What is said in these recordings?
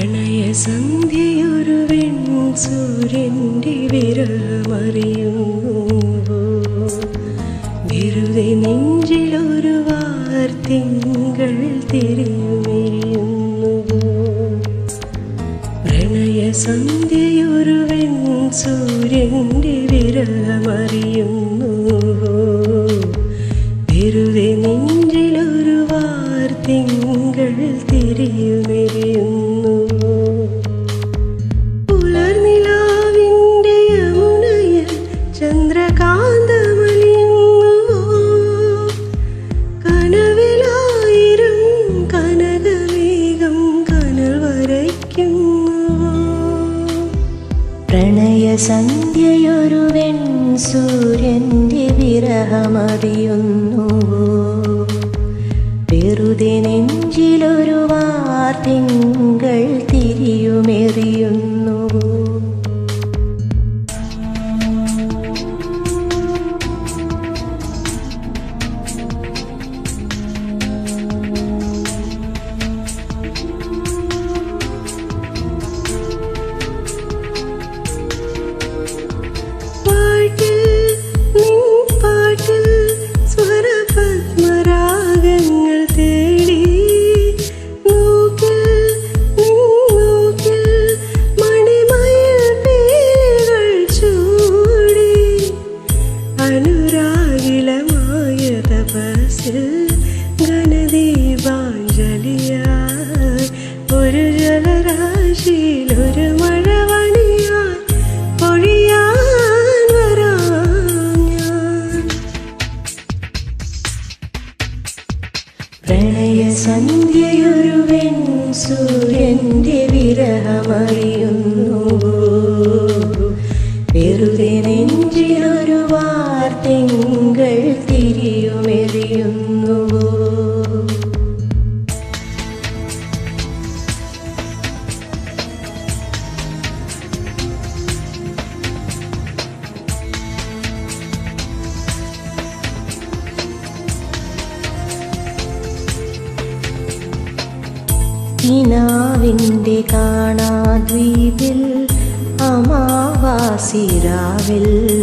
പ്രണയസന്ധ്യയൊരു വെൺ സൂര്യന്റെ വിരമറിയുന്നു വെറുതെ നെഞ്ചിലൊരു വാർത്തിങ്കൾ തിരിയുമെരിയുന്നു പ്രണയസന്ധ്യയൊരു വെൺ സൂര്യന്റെ വിരമറിയുന്നു വെറുതെ നെഞ്ചിലൊരു വാർത്തിങ്കൾ തിരിയുമെരിയുന്നു പുലർനിലാവിന്റെ യമുനയിൽ ചന്ദ്രകാന്തമലിയുന്നു കനവിലായിരം കനകവേഗം കനൽ വരയ്ക്കുന്നു പ്രണയസന്ധ്യയൊരു വെൺ സൂര്യന്റെ വിരഹമറിയുന്നു വെറുതെ നെഞ്ചിലൊരു വാർത്തിങ്കൾ തിരിയുമെറിയുന്നു പാട്ടിൽ നിൻ പാട്ടിൽ സ്വരപത്മരാഗങ്ങൾ തേടി നോക്കിൽ നിൻ നോക്കിൽ മണിമയിൽ പീലികൾ ചൂടി അനുരാഗിലമായ തപസ്സിൽ ഘനദീപാഞ്ജലിയായി ഒരു ജലരാശിയിൽ ഒരു മഴവണിയായി പൊഴിയാൻ വരാം ഞാൻ പ്രണയസന്ധ്യയൊരു വെൺ സൂര്യന്റെ വിരഹമറിയുന്നു വെറുതെ നെഞ്ചിലൊരു വാർത്തിങ്കൾ തിരിയുമെറിയുന്നു കിനാവിൻ്റെ കാണാദ്വീപിൽ അമാവാസിരാവിൽ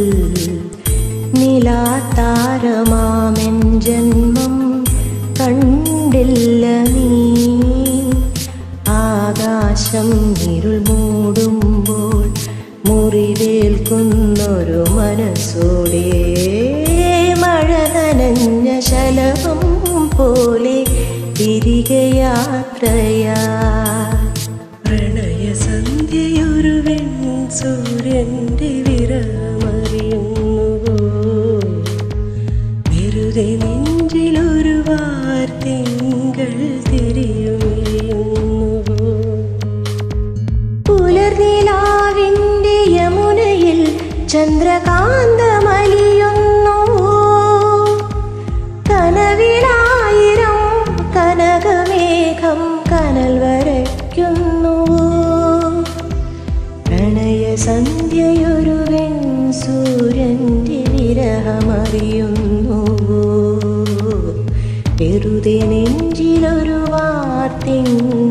നിലാതാരമാമെൻ ജന്മം കണ്ടില്ല നീ ആകാശം ഇരുൾ മൂടുമ്പോൾ മുറിവേൽക്കുന്നൊരു മനസ്സോടെ മഴ നനഞ്ഞ ശലഭം പോലെ തിരികെ യാത്രയാ പ്രണയസന്ധ്യയൊരു വെൺ സൂര്യന്റെ വിരമറിയുന്നു വെറുതെ നെഞ്ചിലൊരു വാർത്തിങ്കൾ തിരിയുമെരിയുന്നു പുലർനിലാവിൻ്റെ യമുനയിൽ ചന്ദ്രകാന്തമലിയുന്നു കനവിലായിരം കനകമേഘം കനൽ വരയ്ക്കുന്നു പ്രണയസന്ധ്യയൊരു വെൺ സൂര്യന്റെ വിരഹമറിയുന്നു വെറുതെ നെഞ്ചിലൊരു വാർത്തിങ്കൾ